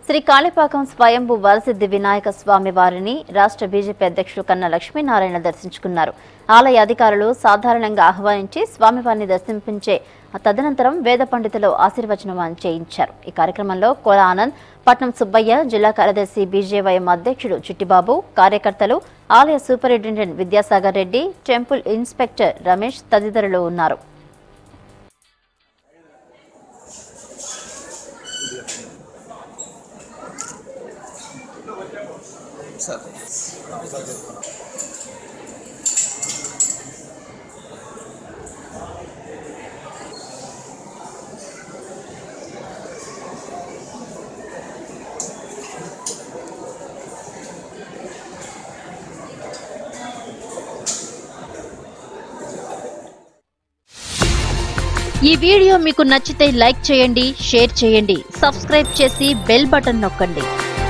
శ్రీ కాళిపాకం స్వయంభు వరసిద్ధి వినాయక స్వామి వారిని రాష్ట్ర బీజేపీ అధ్యక్షుడు కన్నా లక్ష్మీనారాయణ దర్శించుకున్నారు ఆలయ అధికారులు సాధారణంగా ఆహ్వానించి స్వామివారిని దర్శింపించే తదనంతరం వేద పండితులు ఆశీర్వచనం చేయించారు ఈ కార్యక్రమంలో కోల ఆనంద్ పట్నం సుబ్బయ్య జిల్లా కార్యదర్శి బీజేవైఎం అధ్యక్షుడు చిట్టిబాబు కార్యకర్తలు ఆలయ superintendent Vidyasagar Reddy temple inspector Ramesh తదితరులు ఉన్నారు ఈ వీడియో మీకు నచ్చితే లైక్ చేయండి షేర్ చేయండి సబ్స్క్రైబ్ చేసి బెల్ బటన్ నొక్కండి